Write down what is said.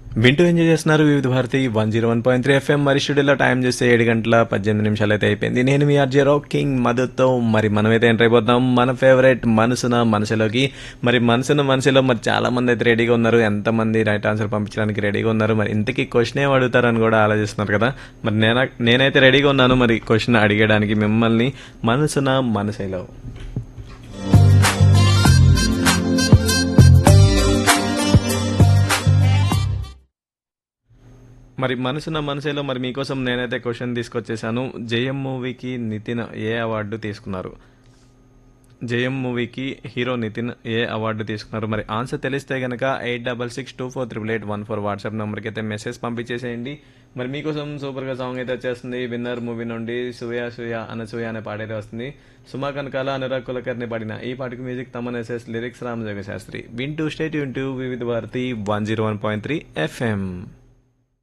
వింటూ ఎంజాయ్ చేస్తున్నారు Vividh Bharati one zero one point three FM మరి స్టూడియోలో టైం చేస్తే ఏడు గంటల పద్దెనిమిది నిమిషాలు అయితే అయిపోయింది నేను మీ ఆర్జే కింగ్ మధుతో మరి మనమైతే ఎంటర్ అయిపోతాం మన ఫేవరెట్ మనసున మనసులోకి మరి మనసున మనసులో మరి చాలా మంది అయితే రెడీగా ఉన్నారు ఎంతమంది రైట్ ఆన్సర్ పంపించడానికి రెడీగా ఉన్నారు మరి ఇంతకీ క్వశ్చన్ ఏం అడుగుతారని కూడా ఆలోచిస్తున్నారు కదా మరి నేను నేనైతే రెడీగా ఉన్నాను మరి క్వశ్చన్ అడిగడానికి మిమ్మల్ని మనసున మనసులో మరి మనసున మనసులో మరి మీకోసం నేనైతే క్వశ్చన్ తీసుకొచ్చేసాను జయం మూవీకి నితిన్ ఏ అవార్డు తీసుకున్నారు జయం మూవీకి హీరో నితిన్ ఏ అవార్డు తీసుకున్నారు మరి ఆన్సర్ తెలిస్తే కనుక eight double six two four triple eight one four WhatsApp నెంబర్కి అయితే మెసేజ్ పంపించేసేయండి మరి మీకోసం సూపర్గా సాంగ్ అయితే వచ్చేస్తుంది విన్నర్ మూవీ నుండి సూయ సూయ అన్న సూయ అనే పాట అయితే వస్తుంది సుమా కనకాల అనురాగ్ కులకర్ని పాడిన ఈ పాటకి music Thaman SS lyrics Ramajogayya Sastry వింటూ స్టేట్ వింటూ Vividh Bharati one zero one point three FM